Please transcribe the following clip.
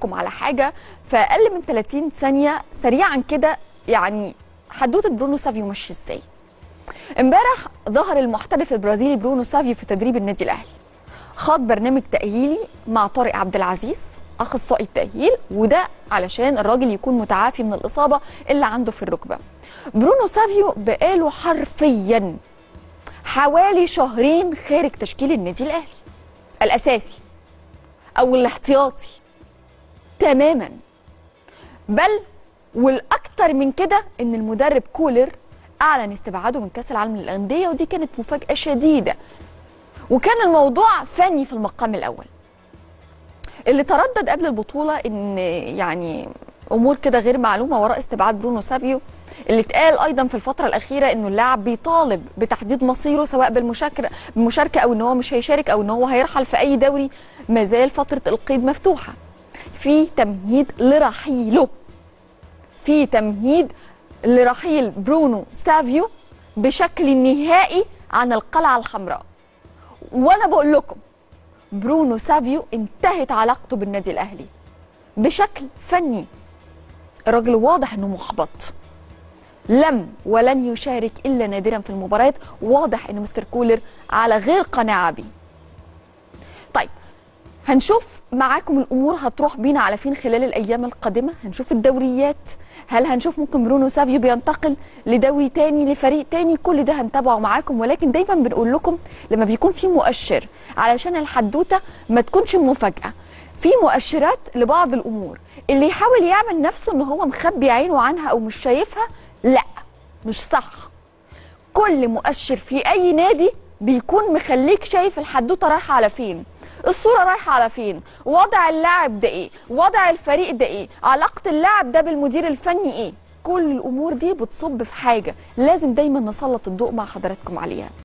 لحضراتكم على حاجه في اقل من 30 ثانيه سريعا كده يعني حدوته برونو سافيو ماشي ازاي امبارح ظهر المحترف البرازيلي برونو سافيو في تدريب النادي الاهلي خاض برنامج تاهيلي مع طارق عبد العزيز اخصائي التاهيل وده علشان الراجل يكون متعافي من الاصابه اللي عنده في الركبه برونو سافيو بقاله حرفيا حوالي شهرين خارج تشكيل النادي الاهلي الاساسي او الاحتياطي تماما بل والاكتر من كده ان المدرب كولر اعلن استبعاده من كاس العالم للانديه ودي كانت مفاجاه شديده وكان الموضوع فني في المقام الاول اللي تردد قبل البطوله ان يعني امور كده غير معلومه وراء استبعاد برونو سافيو اللي اتقال ايضا في الفتره الاخيره انه اللاعب بيطالب بتحديد مصيره سواء بالمشاركه بالمشاركه او ان هو مش هيشارك او ان هو هيرحل في اي دوري ما زال فتره القيد مفتوحه في تمهيد لرحيله في تمهيد لرحيل برونو سافيو بشكل نهائي عن القلعه الحمراء وانا بقول لكم برونو سافيو انتهت علاقته بالنادي الاهلي بشكل فني الراجل واضح انه محبط لم ولن يشارك الا نادرا في المباريات واضح ان مستر كولر على غير قناعه بيه طيب هنشوف معاكم الامور هتروح بينا على فين خلال الايام القادمه هنشوف الدوريات هل هنشوف ممكن برونو سافيو بينتقل لدوري تاني لفريق تاني كل ده هنتابعه معاكم ولكن دايما بنقول لكم لما بيكون في مؤشر علشان الحدوته ما تكونش مفاجاه في مؤشرات لبعض الامور اللي يحاول يعمل نفسه ان هو مخبي عينه عنها او مش شايفها لا مش صح كل مؤشر في اي نادي بيكون مخليك شايف الحدوته رايحه على فين الصوره رايحه على فين وضع اللاعب ده ايه وضع الفريق ده ايه علاقه اللاعب ده بالمدير الفني ايه كل الامور دي بتصب في حاجه لازم دايما نسلط الضوء مع حضراتكم عليها